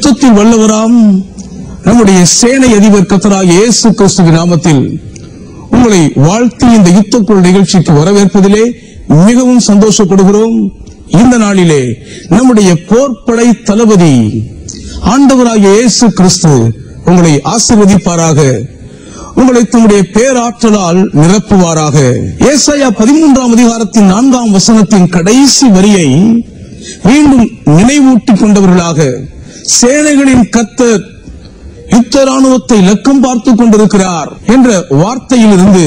யுத்தத்தில் வல்லவராம் நம்முடைய சேனை அதிபர் கத்தராக இயேசு கிறிஸ்துவின் நாமத்தில் உங்களை வாழ்த்தி இந்த யுத்தக்குள் நிகழ்ச்சிக்கு வரவேற்பதிலே மிகவும் சந்தோஷப்படுகிறோம் இந்த நாளிலே நம்முடைய போர்ப்படை தளபதி ஆண்டவராகிய இயேசு கிறிஸ்து உங்களை ஆசீர்வதிப்பாராக உங்களை தம்முடைய பேராற்றலால் நிரப்புவாராக ஏசாயா பதிமூன்றாம் அதிகாரத்தின் நான்காம் வசனத்தின் கடைசி வரியை மீண்டும் நினைவூட்டிக் கொண்டவர்களாக சேனைகளின் கத்தர் யுத்த ராணுவத்தை லக்கம் பார்த்துக் கொண்டிருக்கிறார் என்ற வார்த்தையிலிருந்து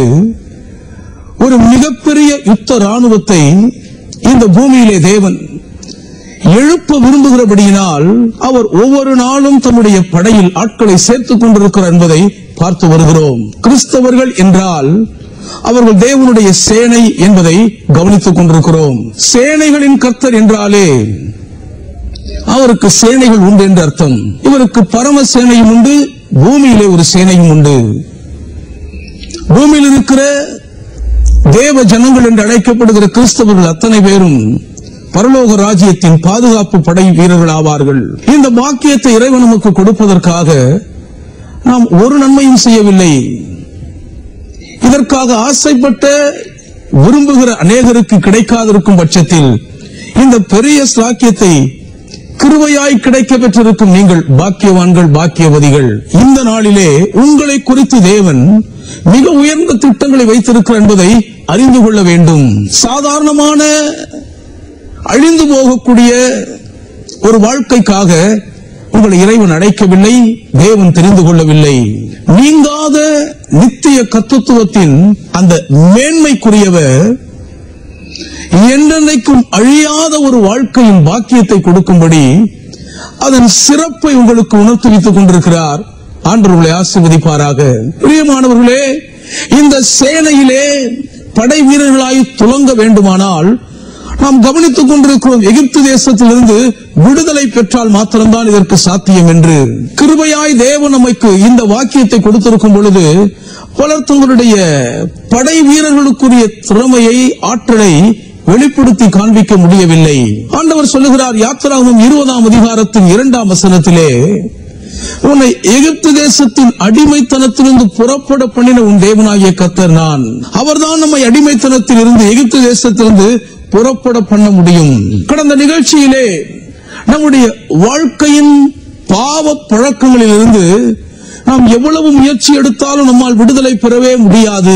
ஒரு மிகப்பெரிய யுத்த ராணுவத்தை இந்த பூமியிலே தேவன் எழுப்ப விரும்புகிறபடியினால் அவர் ஒவ்வொரு நாளும் தம்முடைய படையில் ஆட்களை சேர்த்துக் கொண்டிருக்கிறார் என்பதை பார்த்து வருகிறோம் கிறிஸ்தவர்கள் என்றால் அவர்கள் தேவனுடைய சேனை என்பதை கவனித்துக் கொண்டிருக்கிறோம் சேனைகளின் கர்த்தர் என்றாலே அவருக்கு சேனைகள் உண்டு என்று அர்த்தம் இவருக்கு பரம சேனையும் உண்டு பூமியிலே ஒரு சேனையும் உண்டு பூமியில் இருக்கிற தேவ ஜனங்கள் என்று அழைக்கப்படுகிற கிறிஸ்தவர்கள் அத்தனை பேரும் பரலோக ராஜ்யத்தின் பாதுகாப்பு படை வீரர்கள் ஆவார்கள் இந்த பாக்கியத்தை இறைவன் நமக்கு கொடுப்பதற்காக நாம் ஒரு நன்மையும் செய்யவில்லை இதற்காக ஆசைப்பட்ட விரும்புகிற அநேகருக்கு கிடைக்காதிருக்கும் பட்சத்தில் இந்த பெரிய சாக்கியத்தை கிருபையாய் கிடைக்க பெற்றிருக்கும் நீங்கள் பாக்கியவான்கள் பாக்கியவதிகள் இந்த நாளிலே உங்களை குறித்து தேவன் மிக உயர்ந்த திட்டங்களை வைத்திருக்கிறார் என்பதை அறிந்து கொள்ள வேண்டும் சாதாரணமான அழிந்து போகக்கூடிய ஒரு வாழ்க்கைக்காக உங்களை இறைவன் அழைக்கவில்லை தேவன் தெரிந்து கொள்ளவில்லை நீங்காத நித்திய கத்துத்துவத்தின் அந்த மேன்மைக்குரியவர் என்றென்னைக்கும் அழியாத ஒரு வாழ்க்கையின் பாக்கியத்தை கொடுக்கும்படி அதன் சிறப்பை உங்களுக்கு உணர்த்துவித்துக் கொண்டிருக்கிறார் ஆண்டவர்களை ஆசீர்வதிப்பாராக பிரியமானவர்களே இந்த சேனையிலே படை வீரர்களாய் துலங்க வேண்டுமானால் நாம் கவனித்துக் கொண்டிருக்கிறோம் எகிப்து தேசத்திலிருந்து விடுதலை பெற்றால் மாத்திரம்தான் இதற்கு சாத்தியம் என்று கிருபையாய் தேவன் நமக்கு இந்த வாக்கியத்தை கொடுத்திருக்கும் பொழுது பலர் தங்களுடைய படை வீரர்களுக்குரிய திறமையை ஆற்றலை வெளிப்படுத்தி காண்பிக்க முடியவில்லை ஆண்டவர் சொல்லுகிறார் யாத்திராவும் இருபதாம் அதிகாரத்தின் இரண்டாம் வசனத்திலே உன்னை எகிப்து தேசத்தின் அடிமைத்தனத்திலிருந்து புறப்பட பண்ணின உன் தேவனாகிய கத்தர் நான் அவர்தான் நம்மை அடிமைத்தனத்தில் இருந்து எகிப்து தேசத்திலிருந்து புறப்பட பண்ண முடியும் கடந்த நிகழ்ச்சியிலே நம்முடைய வாழ்க்கையின் பாவ பழக்கங்களில் இருந்து நாம் எவ்வளவு முயற்சி எடுத்தாலும் நம்மால் விடுதலை பெறவே முடியாது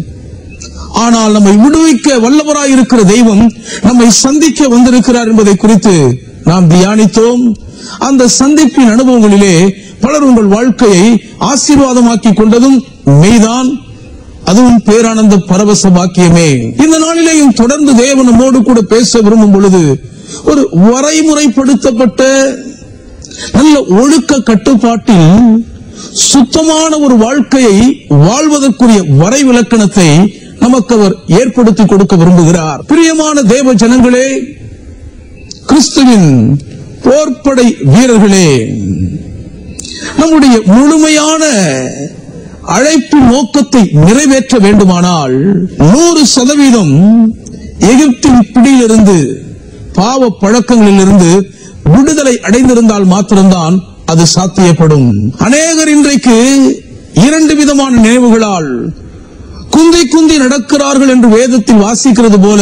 ஆனால் நம்மை விடுவிக்க வல்லவராய் இருக்கிற தெய்வம் நம்மை சந்திக்க வந்திருக்கிறார் என்பதை குறித்து நாம் தியானித்தோம் அந்த சந்திப்பின் அனுபவங்களிலே பலர் உங்கள் வாழ்க்கையை ஆசீர்வாதமாக்கி கொண்டதும் மெய்தான் அதுவும் பேரானந்த பரவச பாக்கியமே இந்த நாளிலேயும் தொடர்ந்து தேவன் நம்மோடு கூட பேச விரும்பும் பொழுது ஒரு வரைமுறைப்படுத்தப்பட்ட நல்ல ஒழுக்க கட்டுப்பாட்டில் சுத்தமான ஒரு வாழ்க்கையை வாழ்வதற்குரிய வரைவிலக்கணத்தை நமக்கு அவர் ஏற்படுத்தி கொடுக்க விரும்புகிறார் பிரியமான தேவ ஜனங்களே கிறிஸ்துவின் போர்ப்படை வீரர்களே நம்முடைய முழுமையான அழைப்பு நோக்கத்தை நிறைவேற்ற வேண்டுமானால் நூறு சதவீதம் எகிப்தின் பிடியிலிருந்து பாவ பழக்கங்களிலிருந்து விடுதலை அடைந்திருந்தால் மாத்திரம்தான் அது சாத்தியப்படும் அநேகர் இன்றைக்கு இரண்டு விதமான நினைவுகளால் குந்தி குந்தி நடக்கிறார்கள் என்று வேதத்தில் வாசிக்கிறது போல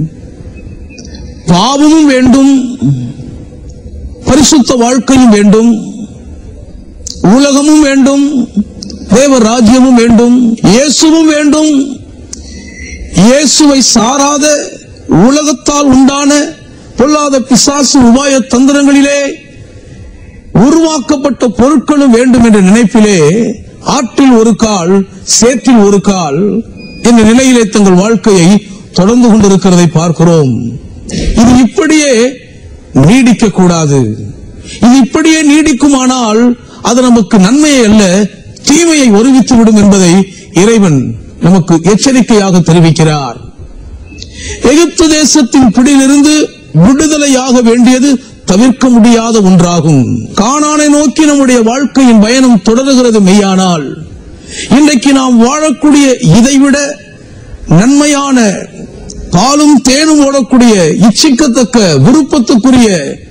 பாவமும் வேண்டும் பரிசுத்த வாழ்க்கையும் வேண்டும் உலகமும் வேண்டும் தேவ ராஜ்யமும் வேண்டும் இயேசுவும் வேண்டும் இயேசுவை சாராத உலகத்தால் உண்டான பொல்லாத பிசாசு உபாய தந்திரங்களிலே உருவாக்கப்பட்ட பொருட்களும் வேண்டும் என்ற நினைப்பிலே ஆற்றில் ஒரு கால் சேற்றில் ஒரு கால் என்ற நிலையிலே தங்கள் வாழ்க்கையை தொடர்ந்து கொண்டிருக்கிறதை பார்க்கிறோம் இது இப்படியே நீடிக்க கூடாது இது இப்படியே நீடிக்குமானால் அது நமக்கு நன்மையை அல்ல தீமையை வருவித்து விடும் என்பதை இறைவன் நமக்கு எச்சரிக்கையாக தெரிவிக்கிறார் எகிப்து தேசத்தின் பிடியிலிருந்து விடுதலையாக வேண்டியது தவிர்க்க முடியாத ஒன்றாகும் காணானை நோக்கி நம்முடைய வாழ்க்கையின் பயணம் தொடருகிறது மெய்யானால் இன்றைக்கு நாம் வாழக்கூடிய இதைவிட நன்மையான பாலும் தேனும் ஓடக்கூடிய இச்சிக்கத்தக்க விருப்பத்துக்குரிய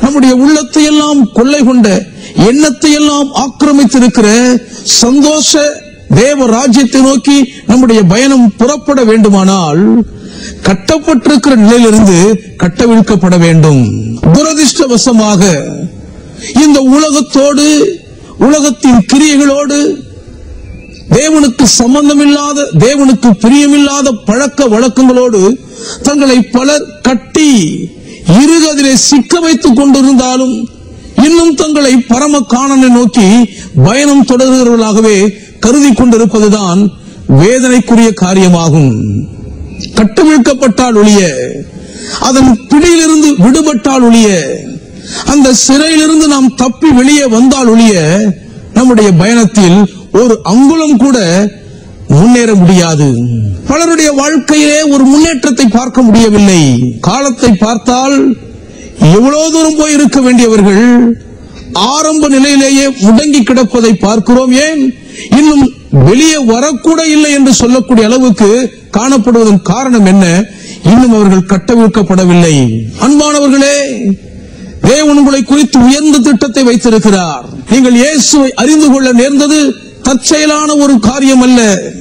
நம்முடைய உள்ளத்தை எல்லாம் கொள்ளை கொண்ட எண்ணத்தை எல்லாம் ஆக்கிரமித்திருக்கிற சந்தோஷ தேவ ராஜ்யத்தை நோக்கி நம்முடைய பயணம் புறப்பட வேண்டுமானால் கட்டப்பட்டிருக்கிற நிலையிலிருந்து கட்டவிழ்க்கப்பட வேண்டும் துரதிர்ஷ்டவசமாக இந்த உலகத்தோடு உலகத்தின் கிரியைகளோடு தேவனுக்கு சம்பந்தமில்லாத தேவனுக்கு பிரியமில்லாத பழக்க வழக்கங்களோடு தங்களை பலர் கட்டி இருகதிலே சிக்க வைத்துக் கொண்டிருந்தாலும் இன்னும் தங்களை பரம காணனை நோக்கி பயணம் தொடர்கிறவர்களாகவே கருதி கொண்டிருப்பதுதான் வேதனைக்குரிய காரியமாகும் கட்டவிழ்க்கப்பட்டால் ஒழிய அதன் பிடியிலிருந்து விடுபட்டால் ஒழிய அந்த சிறையிலிருந்து நாம் தப்பி வெளியே வந்தால் ஒழிய நம்முடைய பயணத்தில் ஒரு அங்குலம் கூட முன்னேற முடியாது பலருடைய வாழ்க்கையிலே ஒரு முன்னேற்றத்தை பார்க்க முடியவில்லை காலத்தை பார்த்தால் எவ்வளவு தூரம் போய் இருக்க வேண்டியவர்கள் ஆரம்ப நிலையிலேயே முடங்கி கிடப்பதை பார்க்கிறோம் ஏன் இன்னும் வெளியே வரக்கூட இல்லை என்று சொல்லக்கூடிய அளவுக்கு காணப்படுவதன் காரணம் என்ன இன்னும் அவர்கள் கட்டவிழ்க்கப்படவில்லை அன்பானவர்களே தேவன் உங்களை குறித்து உயர்ந்த திட்டத்தை வைத்திருக்கிறார் நீங்கள் இயேசுவை அறிந்து கொள்ள நேர்ந்தது தற்செயலான ஒரு காரியம் அல்ல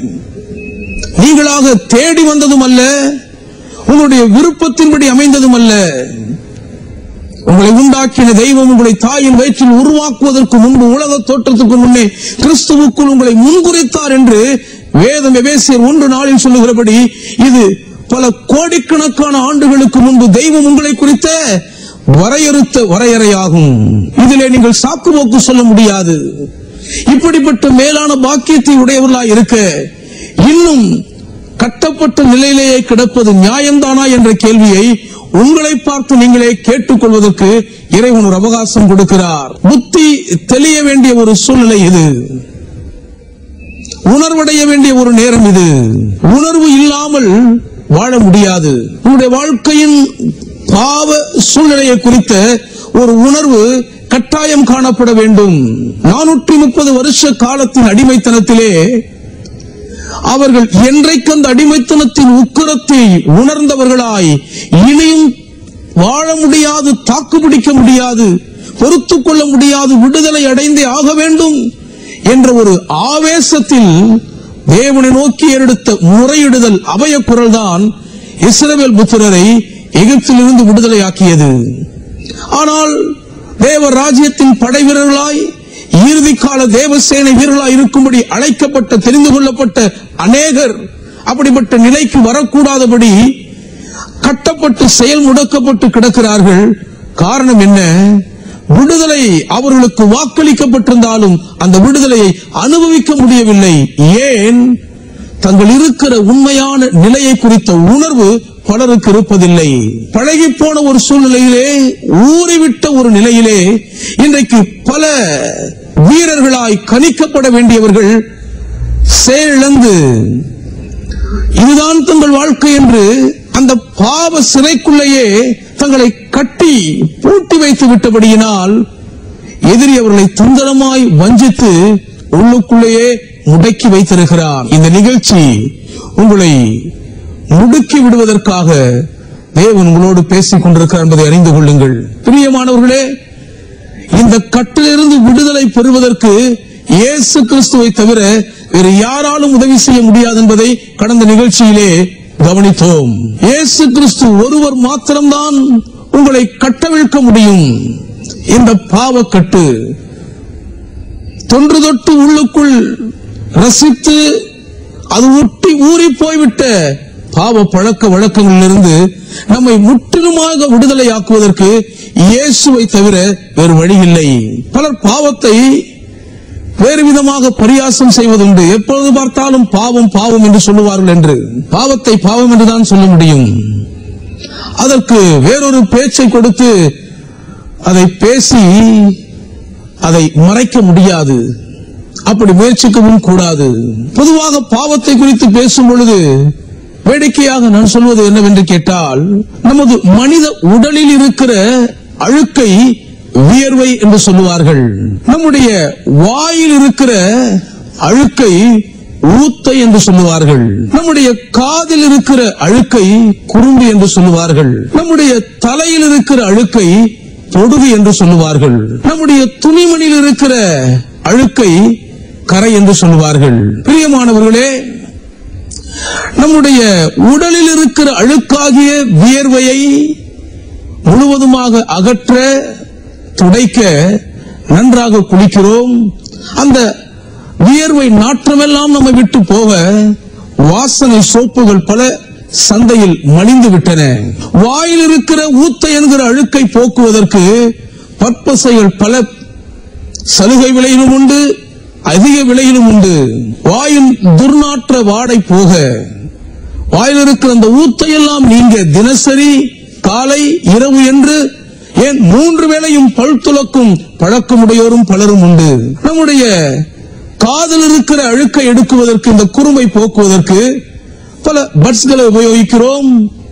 நீங்களாக தேடி வந்ததும் அல்ல உங்களுடைய விருப்பத்தின்படி அமைந்ததும் அல்ல உங்களை உண்டாக்கின தெய்வம் உங்களை தாயின் வயிற்றில் உருவாக்குவதற்கு முன்பு உலக தோற்றத்துக்கு முன்னே கிறிஸ்துவுக்குள் உங்களை முன்குறித்தார் என்று வேதம் எபேசியர் ஒன்று நாளில் சொல்லுகிறபடி இது பல கோடிக்கணக்கான ஆண்டுகளுக்கு முன்பு தெய்வம் உங்களை குறித்த வரையறுத்த வரையறையாகும் இதிலே நீங்கள் சாக்கு போக்கு சொல்ல முடியாது இப்படிப்பட்ட மேலான பாக்கியத்தை உடையவர்களாய் இருக்க இன்னும் கட்டப்பட்ட நிலையிலேயே கிடப்பது நியாயம்தானா என்ற கேள்வியை உங்களை பார்த்து நீங்களே கேட்டுக்கொள்வதற்கு இறைவன் ஒரு அவகாசம் கொடுக்கிறார் புத்தி தெளிய வேண்டிய ஒரு சூழ்நிலை இது உணர்வடைய வேண்டிய ஒரு நேரம் இது உணர்வு இல்லாமல் வாழ முடியாது உங்களுடைய வாழ்க்கையின் பாவ சூழ்நிலையை குறித்த ஒரு உணர்வு கட்டாயம் காணப்பட வேண்டும் நானூற்றி முப்பது வருஷ காலத்தின் அடிமைத்தனத்திலே அவர்கள் என்றைக்கு அந்த அடிமைத்தனத்தின் உக்கிரத்தை உணர்ந்தவர்களாய் இனியும் வாழ முடியாது தாக்குப்பிடிக்க முடியாது பொறுத்துக் கொள்ள முடியாது விடுதலை அடைந்தே ஆக வேண்டும் என்ற ஒரு ஆவேசத்தில் தேவனை நோக்கி எடுத்த முறையிடுதல் அபய குரல்தான் இஸ்ரவேல் புத்திரரை எகிப்திலிருந்து விடுதலையாக்கியது ஆனால் தேவ ராஜ்யத்தின் படை வீரர்களாய் இறுதி கால தேவசேனை வீரர்களாய் இருக்கும்படி அழைக்கப்பட்ட தெரிந்து கொள்ளப்பட்ட அநேகர் அப்படிப்பட்ட நிலைக்கு வரக்கூடாதபடி கட்டப்பட்டு செயல் முடக்கப்பட்டு கிடக்கிறார்கள் காரணம் என்ன விடுதலை அவர்களுக்கு வாக்களிக்கப்பட்டிருந்தாலும் அந்த விடுதலையை அனுபவிக்க முடியவில்லை ஏன் தங்கள் இருக்கிற உண்மையான நிலையை குறித்த உணர்வு பலருக்கு இருப்பதில்லை பழகி போன ஒரு சூழ்நிலையிலே ஊறிவிட்ட ஒரு நிலையிலே இன்றைக்கு பல வீரர்களாய் கணிக்கப்பட வேண்டியவர்கள் செயலிழந்து இதுதான் தங்கள் வாழ்க்கை என்று அந்த பாவ சிறைக்குள்ளேயே தங்களை கட்டி பூட்டி வைத்து விட்டபடியினால் எதிரி அவர்களை துந்தரமாய் வஞ்சித்து உள்ளுக்குள்ளேயே முடக்கி வைத்திருக்கிறார் இந்த நிகழ்ச்சி உங்களை முடுக்கி விடுவதற்காக தேவன் உங்களோடு பேசிக் கொண்டிருக்கிறார் என்பதை அறிந்து கொள்ளுங்கள் பிரியமானவர்களே இந்த கட்டிலிருந்து விடுதலை பெறுவதற்கு இயேசு கிறிஸ்துவை தவிர வேறு யாராலும் உதவி செய்ய முடியாது என்பதை கடந்த நிகழ்ச்சியிலே கவனித்தோம் இயேசு கிறிஸ்து ஒருவர் மாத்திரம்தான் உங்களை கட்டவிழ்க்க முடியும் இந்த பாவக்கட்டு தொன்று தொட்டு உள்ளுக்குள் ரசித்து அது ஒட்டி ஊறி போய்விட்ட பாவ பழக்க வழக்கங்களிலிருந்து நம்மை முற்றிலுமாக விடுதலையாக்குவதற்கு இயேசுவை தவிர வேறு வழி இல்லை பலர் பாவத்தை வேறு விதமாக பரியாசம் செய்வதுண்டு எப்பொழுது பார்த்தாலும் பாவம் பாவம் என்று சொல்லுவார்கள் என்று பாவத்தை பாவம் என்றுதான் சொல்ல முடியும் அதற்கு வேறொரு பேச்சை கொடுத்து அதை பேசி அதை மறைக்க முடியாது அப்படி முயற்சிக்கவும் கூடாது பொதுவாக பாவத்தை குறித்து பேசும் பொழுது வேடிக்கையாக நான் சொல்வது என்னவென்று கேட்டால் நமது மனித உடலில் இருக்கிற அழுக்கை வியர்வை என்று சொல்லுவார்கள் நம்முடைய வாயில் இருக்கிற அழுக்கை ஊத்தை என்று சொல்லுவார்கள் நம்முடைய காதில் இருக்கிற அழுக்கை குறும்பு என்று சொல்லுவார்கள் நம்முடைய தலையில் இருக்கிற அழுக்கை பொடுகு என்று சொல்லுவார்கள் நம்முடைய துணிமணியில் இருக்கிற அழுக்கை கரை என்று சொல்லுவார்கள் பிரியமானவர்களே நம்முடைய உடலில் இருக்கிற அழுக்காகிய வியர்வையை முழுவதுமாக அகற்ற துடைக்க நன்றாக குளிக்கிறோம் அந்த வியர்வை நாற்றமெல்லாம் நம்மை விட்டு போக வாசனை சோப்புகள் பல சந்தையில் மலிந்து விட்டன வாயில் இருக்கிற ஊத்த என்கிற அழுக்கை போக்குவதற்கு பற்பசைகள் பல சலுகை விலையிலும் உண்டு அதிக விலையிலும் உண்டு வாயின் துர்நாற்ற வாடை போக வாயில் இருக்கிற அந்த ஊத்தையெல்லாம் நீங்க தினசரி காலை இரவு என்று ஏன் மூன்று வேளையும் பல் துலக்கும் பழக்கமுடையோரும் பலரும் உண்டு நம்முடைய காதில் இருக்கிற அழுக்கை எடுக்குவதற்கு இந்த குறுமை போக்குவதற்கு பல பட்ஸ்களை உபயோகிக்கிறோம்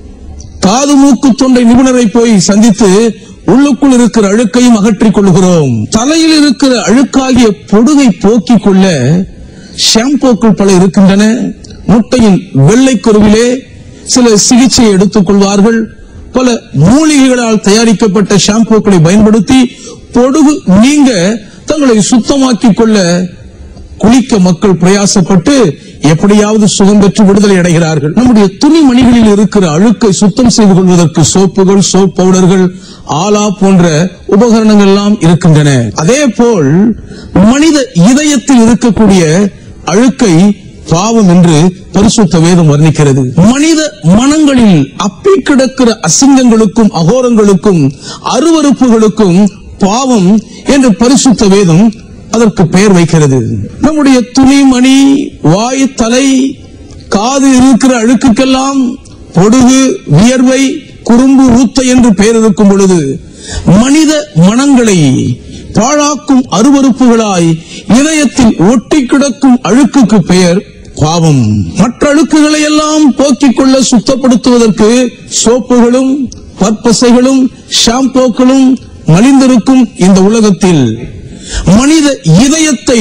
காது மூக்கு தொண்டை நிபுணரை போய் சந்தித்து உள்ளுக்குள் இருக்கிற அழுக்கையும் அகற்றிக் கொள்கிறோம் தலையில் இருக்கிற அழுக்காகிய பொடுகை போக்கிக் கொள்ள ஷாம்பூக்கள் பல இருக்கின்றன முட்டையின் வெள்ளை கருவிலே சில சிகிச்சையை எடுத்துக் கொள்வார்கள் பல மூலிகைகளால் தயாரிக்கப்பட்ட ஷாம்பூக்களை பயன்படுத்தி பொடுகு நீங்க தங்களை சுத்தமாக்கிக் கொள்ள குளிக்க மக்கள் பிரயாசப்பட்டு எப்படியாவது சுகம் பெற்று விடுதலை அடைகிறார்கள் நம்முடைய துணிமணிகளில் இருக்கிற அழுக்கை சுத்தம் செய்து கொள்வதற்கு சோப்புகள் சோப் பவுடர்கள் ஆலா போன்ற உபகரணங்கள் எல்லாம் இருக்கின்றன அதே போல் மனித இதயத்தில் இருக்கக்கூடிய அழுக்கை பாவம் என்று பரிசுத்த வேதம் வர்ணிக்கிறது மனித மனங்களில் அப்பி கிடக்கிற அசிங்கங்களுக்கும் அகோரங்களுக்கும் அருவருப்புகளுக்கும் பாவம் என்று பரிசுத்த வேதம் அதற்கு பெயர் வைக்கிறது நம்முடைய துணிமணி வாய் தலை காது இருக்கிற அழுக்குக்கெல்லாம் பொடுகு வியர்வை குறும்பு ஊத்த என்று பெயர் இருக்கும் பொழுது மனித மனங்களை பாழாக்கும் அருவருப்புகளாய் இதயத்தில் ஒட்டி கிடக்கும் அழுக்குக்கு பெயர் பாவம் மற்ற அழுக்குகளை எல்லாம் போக்கிக் கொள்ள சுத்தப்படுத்துவதற்கு சோப்புகளும் பற்பசைகளும் ஷாம்பூக்களும் மலிந்திருக்கும் இந்த உலகத்தில் மனித இதயத்தை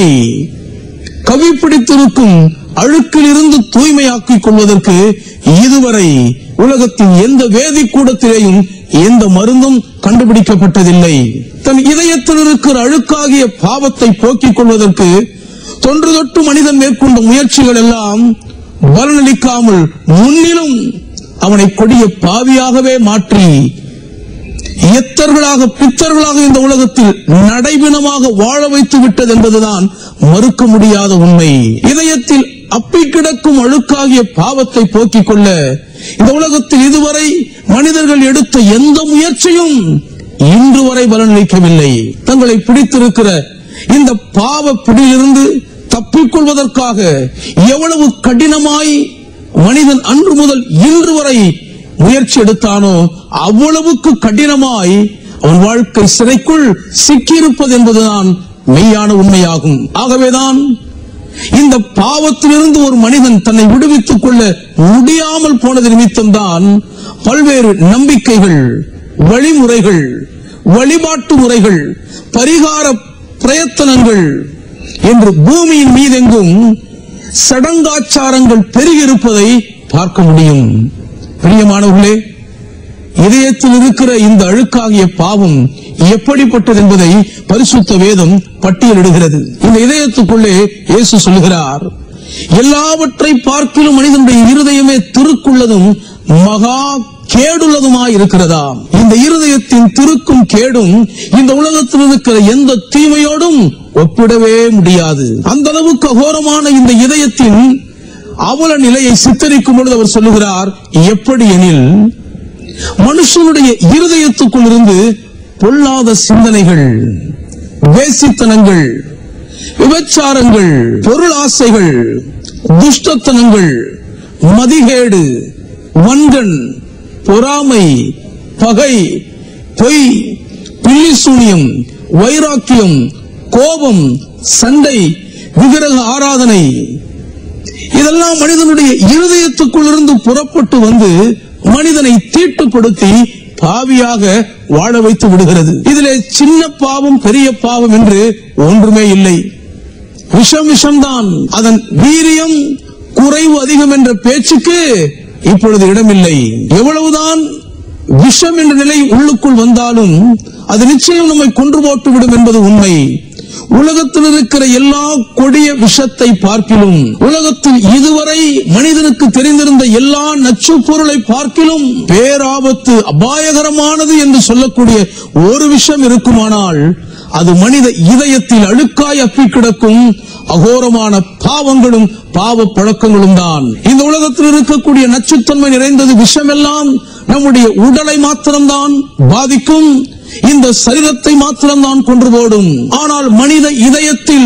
கவிப்பிடித்திருக்கும் அழுக்கிலிருந்து தூய்மையாக்கிக் கொள்வதற்கு இதுவரை உலகத்தின் எந்த வேதிக்கூடத்திலேயும் எந்த மருந்தும் கண்டுபிடிக்கப்பட்டதில்லை தன் இதயத்தில் இருக்கிற அழுக்காகிய பாவத்தை போக்கிக் கொள்வதற்கு தொன்று தொட்டு மனிதன் மேற்கொண்ட முயற்சிகள் எல்லாம் பலனளிக்காமல் முன்னிலும் அவனை கொடிய பாவியாகவே மாற்றி எத்தர்களாக பித்தர்களாக இந்த உலகத்தில் நடைபிணமாக வாழ வைத்து விட்டது என்பதுதான் மறுக்க முடியாத உண்மை இதயத்தில் அப்பி கிடக்கும் அழுக்காகிய பாவத்தை போக்கிக் கொள்ள இந்த உலகத்தில் இதுவரை மனிதர்கள் எடுத்த எந்த முயற்சியும் இன்று வரை பலனளிக்கவில்லை தங்களை பிடித்திருக்கிற இந்த பாவ பிடியிலிருந்து தப்பிக்கொள்வதற்காக எவ்வளவு கடினமாய் மனிதன் அன்று முதல் இன்று வரை முயற்சி எடுத்தானோ அவ்வளவுக்கு கடினமாய் அவன் வாழ்க்கை சிறைக்குள் சிக்கியிருப்பது என்பதுதான் மெய்யான உண்மையாகும் ஆகவேதான் இந்த பாவத்திலிருந்து ஒரு மனிதன் தன்னை விடுவித்துக் கொள்ள முடியாமல் போனது நிமித்தம்தான் பல்வேறு நம்பிக்கைகள் வழிமுறைகள் வழிபாட்டு முறைகள் பரிகார பிரயத்தனங்கள் என்று பூமியின் மீதெங்கும் சடங்காச்சாரங்கள் பெருகியிருப்பதை பார்க்க முடியும் பிரியமானவர்களே இதயத்தில் இருக்கிற இந்த அழுக்காகிய பாவம் எப்படிப்பட்டது என்பதை பரிசுத்த வேதம் பட்டியலிடுகிறது இந்த இதயத்துக்குள்ளே இயேசு சொல்லுகிறார் எல்லாவற்றை பார்க்கிலும் மனிதனுடைய இருதயமே திருக்குள்ளதும் மகா கேடுள்ளதுமாய் இருக்கிறதா இந்த இருதயத்தின் திருக்கும் கேடும் இந்த உலகத்தில் இருக்கிற எந்த தீமையோடும் ஒப்பிடவே முடியாது அந்த அளவுக்கு அகோரமான இந்த இதயத்தின் அவல நிலையை சித்தரிக்கும் பொழுது அவர் சொல்லுகிறார் எப்படி எனில் மனுஷனுடைய இருதயத்துக்குள் இருந்து பொல்லாத சிந்தனைகள் வேசித்தனங்கள் விபச்சாரங்கள் பொருள் ஆசைகள் துஷ்டத்தனங்கள் மதிகேடு வன்கண் பொறாமை பகை பொய் பில்லிசூனியம் வைராக்கியம் கோபம் சண்டை விக்கிரக ஆராதனை இதெல்லாம் மனிதனுடைய இருதயத்துக்குள் இருந்து புறப்பட்டு வந்து மனிதனை தீட்டுப்படுத்தி பாவியாக வாழ வைத்து விடுகிறது இதிலே சின்ன பாவம் பெரிய பாவம் என்று ஒன்றுமே இல்லை விஷம் விஷம்தான் அதன் வீரியம் குறைவு அதிகம் என்ற பேச்சுக்கு இப்பொழுது இடமில்லை எவ்வளவுதான் விஷம் என்ற நிலை உள்ளுக்குள் வந்தாலும் அது நிச்சயம் நம்மை கொன்று போட்டுவிடும் என்பது உண்மை உலகத்தில் இருக்கிற எல்லா கொடிய விஷத்தை பார்க்கிலும் உலகத்தில் இதுவரை மனிதனுக்கு தெரிந்திருந்த எல்லா நச்சு பொருளை பார்க்கிலும் பேராபத்து அபாயகரமானது என்று சொல்லக்கூடிய ஒரு விஷயம் இருக்குமானால் அது மனித இதயத்தில் அழுக்காய் அப்பி கிடக்கும் அகோரமான பாவங்களும் பாவ பழக்கங்களும் தான் இந்த உலகத்தில் இருக்கக்கூடிய நச்சுத்தன்மை நிறைந்தது விஷமெல்லாம் நம்முடைய உடலை மாத்திரம்தான் பாதிக்கும் இந்த சரீரத்தை மாத்திரம்தான் கொன்று போடும் ஆனால் மனித இதயத்தில்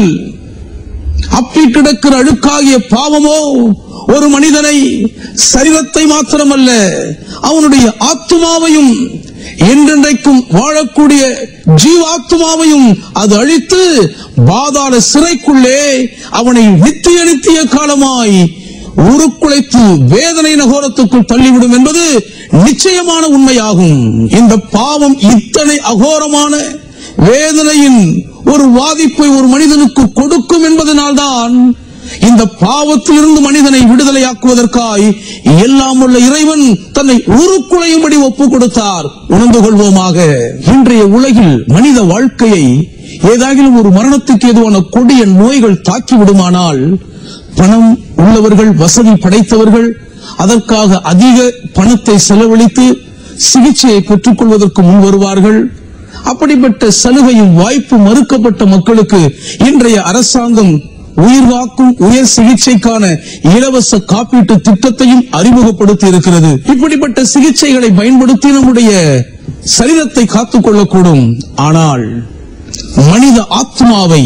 அப்பி கிடக்கிற அழுக்காகிய பாவமோ ஒரு மனிதனை சரீரத்தை மாத்திரமல்ல அவனுடைய ஆத்மாவையும் என்றென்றைக்கும் வாழக்கூடிய ஜீவாத்மாவையும் அது அழித்து பாதாள சிறைக்குள்ளே அவனை நித்திய நித்திய காலமாய் உருக்குலைத்து வேதனை நகோரத்துக்குள் தள்ளிவிடும் என்பது நிச்சயமான உண்மையாகும் இந்த பாவம் இத்தனை அகோரமான வேதனையின் ஒரு வாதிப்பை ஒரு மனிதனுக்கு கொடுக்கும் என்பதனால்தான் இந்த பாவத்திலிருந்து மனிதனை விடுதலையாக்குவதற்காய் எல்லாம் உள்ள இறைவன் தன்னை உருக்குலையும்படி ஒப்புக் கொடுத்தார் உணர்ந்து கொள்வோமாக இன்றைய உலகில் மனித வாழ்க்கையை ஏதாகிலும் ஒரு மரணத்துக்கு ஏதுவான கொடிய நோய்கள் தாக்கி விடுமானால் பணம் உள்ளவர்கள் வசதி படைத்தவர்கள் அதற்காக அதிக பணத்தை செலவழித்து சிகிச்சையை பெற்றுக் கொள்வதற்கு முன் வருவார்கள் அப்படிப்பட்ட சலுகையும் வாய்ப்பு மறுக்கப்பட்ட மக்களுக்கு இன்றைய அரசாங்கம் உயிர் காக்கும் உயர் சிகிச்சைக்கான இலவச காப்பீட்டு திட்டத்தையும் அறிமுகப்படுத்தி இருக்கிறது இப்படிப்பட்ட சிகிச்சைகளை பயன்படுத்தி நம்முடைய சரீரத்தை காத்துக் கொள்ளக்கூடும் ஆனால் மனித ஆத்மாவை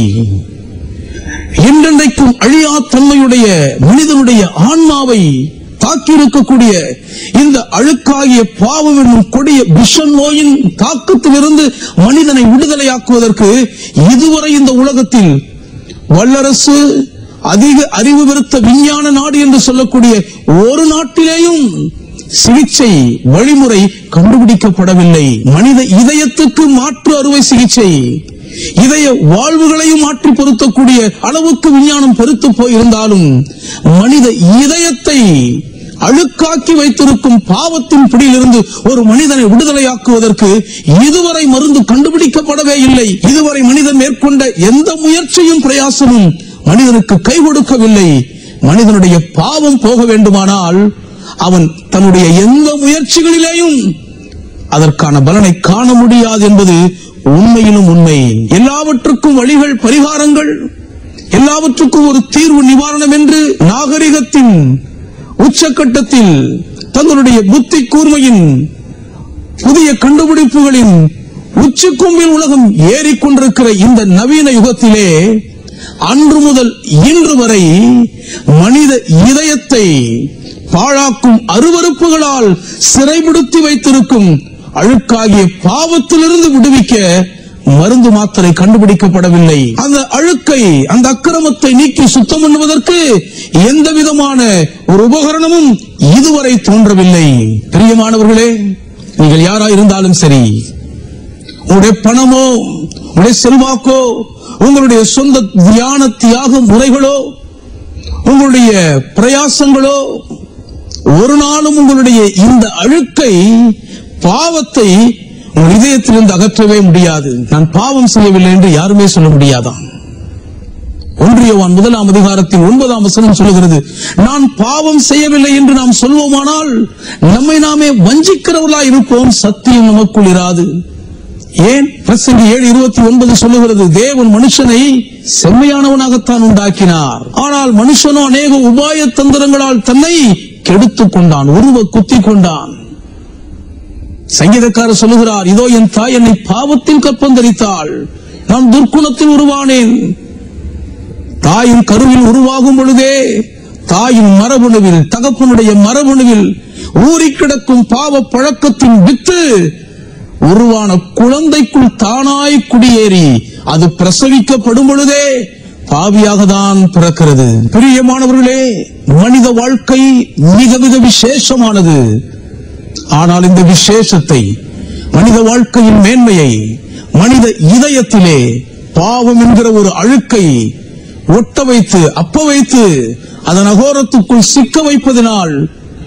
என்றென்றைக்கும் அழியா தன்மையுடைய மனிதனுடைய ஆன்மாவை தாக்கி இருக்கக்கூடிய இந்த அழுக்காகிய பாவம் என்னும் கொடிய விஷம் நோயின் தாக்கத்திலிருந்து மனிதனை விடுதலையாக்குவதற்கு இதுவரை இந்த உலகத்தில் வல்லரசு அதிக அறிவு பெருத்த விஞ்ஞான நாடு என்று சொல்லக்கூடிய ஒரு நாட்டிலேயும் சிகிச்சை வழிமுறை கண்டுபிடிக்கப்படவில்லை மனித இதயத்துக்கு மாற்று அறுவை சிகிச்சை இதய வாழ்வுகளையும் மாற்றி பொருத்தக்கூடிய அளவுக்கு விஞ்ஞானம் பெருத்து போயிருந்தாலும் மனித இதயத்தை அழுக்காக்கி வைத்திருக்கும் பாவத்தின் பிடியிலிருந்து ஒரு மனிதனை விடுதலையாக்குவதற்கு இதுவரை மருந்து கண்டுபிடிக்கப்படவே இல்லை இதுவரை மனிதன் மேற்கொண்ட எந்த முயற்சியும் பிரயாசமும் மனிதனுக்கு கை கொடுக்கவில்லை மனிதனுடைய பாவம் போக வேண்டுமானால் அவன் தன்னுடைய எந்த முயற்சிகளிலேயும் அதற்கான பலனை காண முடியாது என்பது உண்மையிலும் உண்மை எல்லாவற்றுக்கும் வழிகள் பரிகாரங்கள் எல்லாவற்றுக்கும் ஒரு தீர்வு நிவாரணம் என்று நாகரிகத்தின் உச்சக்கட்டத்தில் தங்களுடைய புத்தி கூர்மையின் புதிய கண்டுபிடிப்புகளின் உச்சிக்கும்பில் உலகம் ஏறிக்கொண்டிருக்கிற இந்த நவீன யுகத்திலே அன்று முதல் இன்று வரை மனித இதயத்தை பாழாக்கும் அருவருப்புகளால் சிறைபிடித்து வைத்திருக்கும் அழுக்காகிய பாவத்திலிருந்து விடுவிக்க மருந்து மாத்திரை கண்டுபிடிக்கப்படவில்லை அந்த அழுக்கை அந்த அக்கிரமத்தை நீக்கி சுத்தம் பண்ணுவதற்கு எந்த விதமான ஒரு உபகரணமும் இதுவரை தோன்றவில்லை பிரியமானவர்களே நீங்கள் யாரா இருந்தாலும் சரி உங்களுடைய பணமோ உங்களுடைய செல்வாக்கோ உங்களுடைய சொந்த தியான தியாக முறைகளோ உங்களுடைய பிரயாசங்களோ ஒரு நாளும் உங்களுடைய இந்த அழுக்கை பாவத்தை உங்கள் இதயத்திலிருந்து அகற்றவே முடியாது நான் பாவம் செய்யவில்லை என்று யாருமே சொல்ல முடியாதாம் ஒன்றியவான் முதலாம் அதிகாரத்தில் ஒன்பதாம் வசனம் சொல்லுகிறது நான் பாவம் செய்யவில்லை என்று நாம் சொல்வோமானால் நம்மை நாமே வஞ்சிக்கிறவர்களா இருப்போம் சத்தியம் நமக்குள் இராது ஏன் பிரசங்கி ஏழு இருபத்தி ஒன்பது சொல்லுகிறது தேவன் மனுஷனை செம்மையானவனாகத்தான் உண்டாக்கினார் ஆனால் மனுஷனோ அநேக உபாய தந்திரங்களால் தன்னை கெடுத்துக் கொண்டான் உருவ குத்திக் கொண்டான் சங்கீதக்காரர் சொல்லுகிறார் இதோ என் தாய் என்னை பாவத்தில் கற்பந்தரித்தாள் நான் துர்க்குணத்தில் உருவானேன் தாயின் கருவில் உருவாகும் பொழுதே தாயின் மரபணுவில் தகப்பனுடைய மரபணுவில் ஊறி கிடக்கும் பாவ பழக்கத்தின் வித்து உருவான குழந்தைக்குள் தானாய் குடியேறி அது பிரசவிக்கப்படும் பொழுதே பாவியாக தான் பிறக்கிறது பிரியமானவர்களே மனித வாழ்க்கை மிக மிக விசேஷமானது ஆனால் இந்த விசேஷத்தை மனித வாழ்க்கையின் மேன்மையை மனித இதயத்திலே பாவம் என்கிற ஒரு அழுக்கை ஒட்ட வைத்து அப்ப வைத்து அதன் அகோரத்துக்குள் சிக்க வைப்பதனால்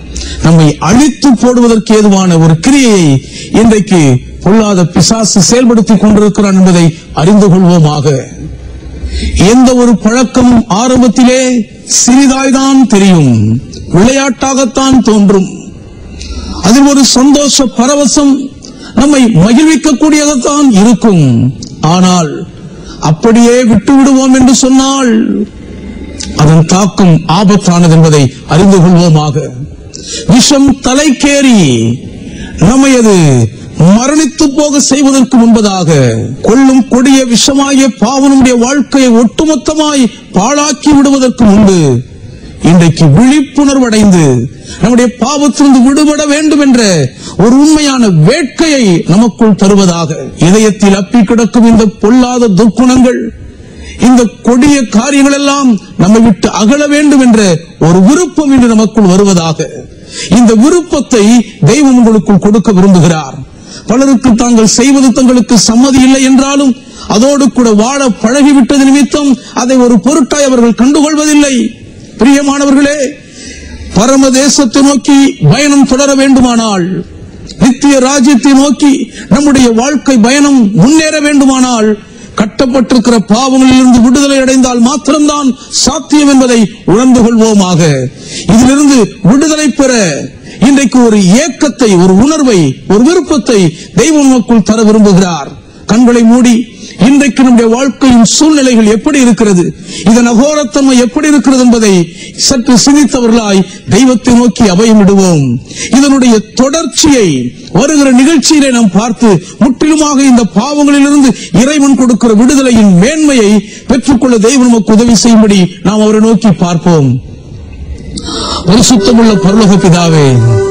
நம்மை அழித்து போடுவதற்கு ஏதுவான ஒரு கிரியையை இன்றைக்கு பொல்லாத பிசாசு செயல்படுத்திக் கொண்டிருக்கிறான் என்பதை அறிந்து கொள்வோமாக எந்த ஒரு பழக்கம் ஆரம்பத்திலே சிறிதாய்தான் தெரியும் விளையாட்டாகத்தான் தோன்றும் அதில் ஒரு சந்தோஷ பரவசம் நம்மை மகிழ்விக்கக்கூடியதான் இருக்கும் ஆனால் அப்படியே விட்டு விடுவோம் என்று சொன்னால் அதன் தாக்கம் ஆபத்தானது என்பதை அறிந்து கொள்வோமாக விஷம் தலைக்கேறி நம்மை அது மரணித்து போக செய்வதற்கு முன்பதாக கொள்ளும் கொடிய விஷமாகிய பாவனுடைய வாழ்க்கையை ஒட்டுமொத்தமாய் பாழாக்கி விடுவதற்கு முன்பு இன்றைக்கு விழிப்புணர்வு அடைந்து நம்முடைய பாவத்திலிருந்து விடுபட வேண்டும் என்ற ஒரு உண்மையான வேட்கையை நமக்குள் தருவதாக இதயத்தில் அப்பி கிடக்கும் இந்த பொல்லாத துர்க்குணங்கள் இந்த கொடிய காரியங்கள் எல்லாம் நம்மை விட்டு அகல வேண்டும் என்ற ஒரு விருப்பம் இன்று நமக்குள் வருவதாக இந்த விருப்பத்தை தெய்வம் உங்களுக்குள் கொடுக்க விரும்புகிறார் பலருக்கு தாங்கள் செய்வது தங்களுக்கு சம்மதி இல்லை என்றாலும் அதோடு கூட வாழ பழகிவிட்டது நிமித்தம் அதை ஒரு பொருட்டாய் அவர்கள் கண்டுகொள்வதில்லை பிரியமானவர்களே பரம தேசத்தை நோக்கி பயணம் தொடர வேண்டுமானால் நித்திய ராஜ்யத்தை நோக்கி நம்முடைய வாழ்க்கை பயணம் முன்னேற வேண்டுமானால் கட்டப்பட்டிருக்கிற பாவங்களிலிருந்து விடுதலை அடைந்தால் மாத்திரம்தான் சாத்தியம் என்பதை உணர்ந்து கொள்வோமாக இதிலிருந்து விடுதலை பெற இன்றைக்கு ஒரு ஏக்கத்தை ஒரு உணர்வை ஒரு விருப்பத்தை தெய்வம் நமக்குள் தர விரும்புகிறார் கண்களை மூடி இன்றைக்கு நம்முடைய வாழ்க்கையின் சூழ்நிலைகள் எப்படி இருக்கிறது இதன் அகோரத்தன்மை எப்படி இருக்கிறது என்பதை சற்று சிந்தித்தவர்களாய் தெய்வத்தை நோக்கி அபயமிடுவோம் இதனுடைய தொடர்ச்சியை வருகிற நிகழ்ச்சியிலே நாம் பார்த்து முற்றிலுமாக இந்த பாவங்களிலிருந்து இறைவன் கொடுக்கிற விடுதலையின் மேன்மையை பெற்றுக்கொள்ள தெய்வம் நமக்கு உதவி செய்யும்படி நாம் அவரை நோக்கி பார்ப்போம் பரிசுத்தமுள்ள பரலோக பிதாவே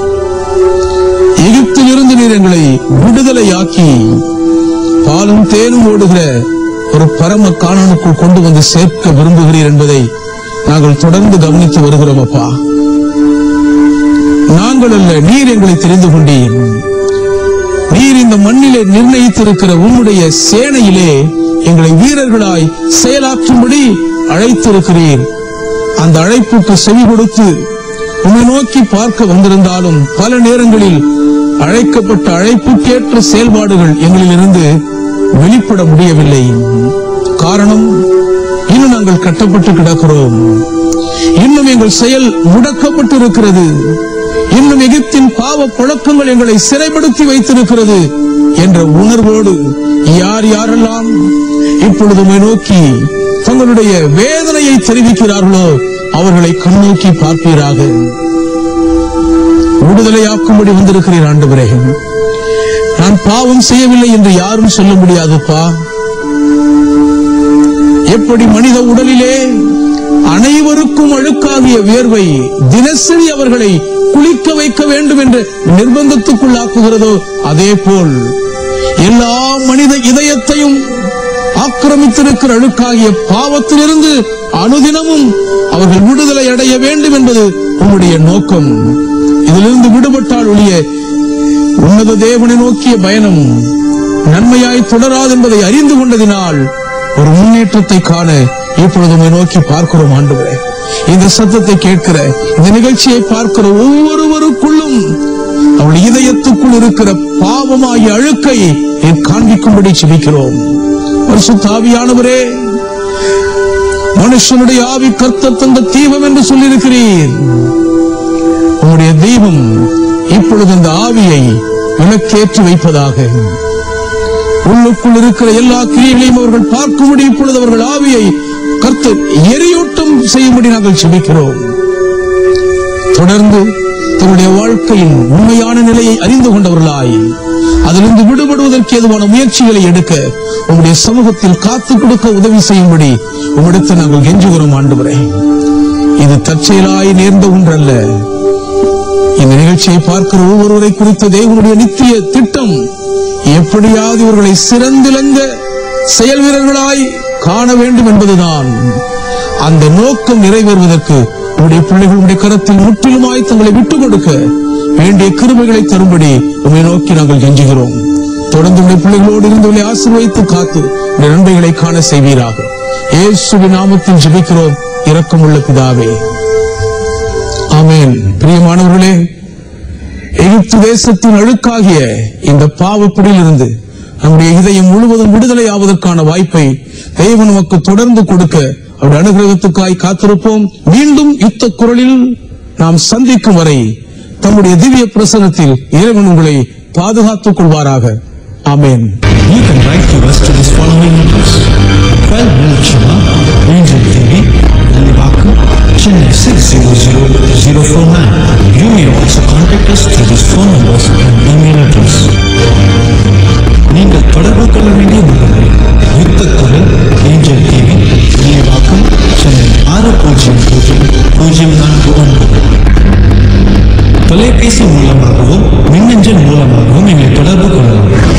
எகிப்தில் இருந்து நீர் எங்களை விடுதலையாக்கி பாலும் தேனும் ஓடுகிற ஒரு பரம காணனுக்குள் கொண்டு வந்து சேர்க்க விரும்புகிறீர் என்பதை நாங்கள் தொடர்ந்து கவனித்து வருகிறோம் அப்பா நாங்கள் அல்ல நீர் எங்களை தெரிந்து கொண்டீர் நீர் இந்த மண்ணிலே நிர்ணயித்திருக்கிற உம்முடைய சேனையிலே எங்களை வீரர்களாய் செயலாற்றும்படி அழைத்திருக்கிறீர் அந்த அழைப்புக்கு செவி கொடுத்து உம்மை நோக்கி பார்க்க வந்திருந்தாலும் பல நேரங்களில் அழைக்கப்பட்ட அழைப்புக்கேற்ற செயல்பாடுகள் எங்களிலிருந்து வெளிப்பட முடியவில்லை காரணம் இன்னும் நாங்கள் கட்டப்பட்டு கிடக்கிறோம் இன்னும் எங்கள் செயல் முடக்கப்பட்டு இருக்கிறது இன்னும் எகிப்தின் பாவ பழக்கங்கள் எங்களை சிறைப்படுத்தி வைத்திருக்கிறது என்ற உணர்வோடு யார் யாரெல்லாம் இப்பொழுது உம்மை நோக்கி தங்களுடைய வேதனையை தெரிவிக்கிறார்களோ அவர்களை கண்ணோக்கி பார்ப்பீராக விடுதலையாக்கும்படி வந்திருக்கிறீர் ஆண்டவரே நான் பாவம் செய்யவில்லை என்று யாரும் சொல்ல முடியாதுப்பா எப்படி மனித உடலிலே அனைவருக்கும் அழுக்காகிய வியர்வை தினசரி அவர்களை குளிக்க வைக்க வேண்டும் என்று நிர்பந்தத்துக்குள்ளாக்குகிறதோ அதே போல் எல்லா மனித இதயத்தையும் ஆக்கிரமித்திருக்கிற அழுக்காகிய பாவத்திலிருந்து அனுதினமும் அவர்கள் விடுதலை அடைய வேண்டும் என்பது உம்முடைய நோக்கம் இதிலிருந்து விடுபட்டால் ஒழிய உன்னத தேவனை நோக்கிய பயணம் நன்மையாய் தொடராது என்பதை அறிந்து கொண்டதினால் ஒரு முன்னேற்றத்தை காண இப்பொழுது உம்மை நோக்கி பார்க்கிறோம் ஆண்டவரே இந்த சத்தத்தை கேட்கிற இந்த நிகழ்ச்சியை பார்க்கிற ஒவ்வொருவருக்குள்ளும் அவள் இதயத்துக்குள் இருக்கிற பாவமாகிய அழுக்கை நீர் காண்பிக்கும்படி செபிக்கிறோம் பரிசுத்தாவியானவரே மனுஷனுடைய ஆவி கர்த்தர் தந்த தீபம் என்று சொல்லியிருக்கிறீர் உம்முடைய தெய்வம் இப்பொழுது அந்த ஆவியை விளக்கேற்றி வைப்பதாக உள்ளுக்குள் இருக்கிற எல்லா கிரியைகளையும் அவர்கள் பார்க்கும்படி இப்பொழுது அவர்கள் ஆவியை கர்த்தர் எரியூட்டம் செய்யும்படி நாங்கள் செபிக்கிறோம் தொடர்ந்து தன்னுடைய வாழ்க்கையின் உண்மையான நிலையை அறிந்து கொண்டவர்களாய் அதிலிருந்து விடுபடுவதற்கு ஏதுவான முயற்சிகளை எடுக்க உங்களுடைய சமூகத்தில் காத்துக் கொடுக்க உதவி செய்யும்படி உம்மிடத்தில் நாங்கள் கெஞ்சுகிறோம் ஆண்டவரே இது தற்செயலாய் நேர்ந்த ஒன்றல்ல இந்த நிகழ்ச்சியை பார்க்கிற ஒவ்வொருவரை குறித்த தேவனுடைய நித்திய திட்டம் எப்படியாவது இவர்களை சிறந்திலங்க செயல் வீரர்களாய் காண வேண்டும் என்பதுதான் அந்த நோக்கம் நிறைவேறுவதற்கு உடைய பிள்ளைகளுடைய கரத்தில் முற்றிலுமாய் தங்களை விட்டுக் கொடுக்க வேண்டிய கிருபைகளை தரும்படி உம்மை நோக்கி நாங்கள் கெஞ்சுகிறோம் தொடர்ந்து உடைய பிள்ளைகளோடு இருந்தவர்களை ஆசீர்வதித்து காத்து உடைய நன்மைகளை காண செய்வீராக இயேசுவின் நாமத்தில் ஜெபிக்கிறோம் இரக்கமுள்ள பிதாவே ஆமென் பிரியமானவர்களே எகிப்து தேசத்தின் அழுக்காகிய இந்த பாவப்பிடியிலிருந்து நம்முடைய இதயம் முழுவதும் விடுதலை ஆவதற்கான வாய்ப்பை தேவன் நமக்கு தொடர்ந்து கொடுக்க அவருடைய அனுகிரகத்துக்காய் காத்திருப்போம் மீண்டும் யுத்த குரலில் நாம் சந்திக்கும் வரை தம்முடைய திவ்ய பிரசனத்தில் இறைவன் உங்களை பாதுகாத்துக் கொள்வாராக ஆமென் You can write to us to this following address. 12 Milchama, Angel TV, Nalivaku, Chennai 600049. You may also contact us through these phone numbers and email address. நீங்கள் தொடர்பு கொள்ள வேண்டிய முகவரி யுத்த குரல் ஏஞ்சல் டிவி நலிவாக்கம் சென்னை ஆறு பூஜ்ஜியம் பூஜ்ஜியம் பூஜ்ஜியம் நான்கு ஒன்பது தொலைபேசி மூலமாகவும் மின்னஞ்சல் மூலமாகவும் எங்களை தொடர்பு கொள்ளலாம்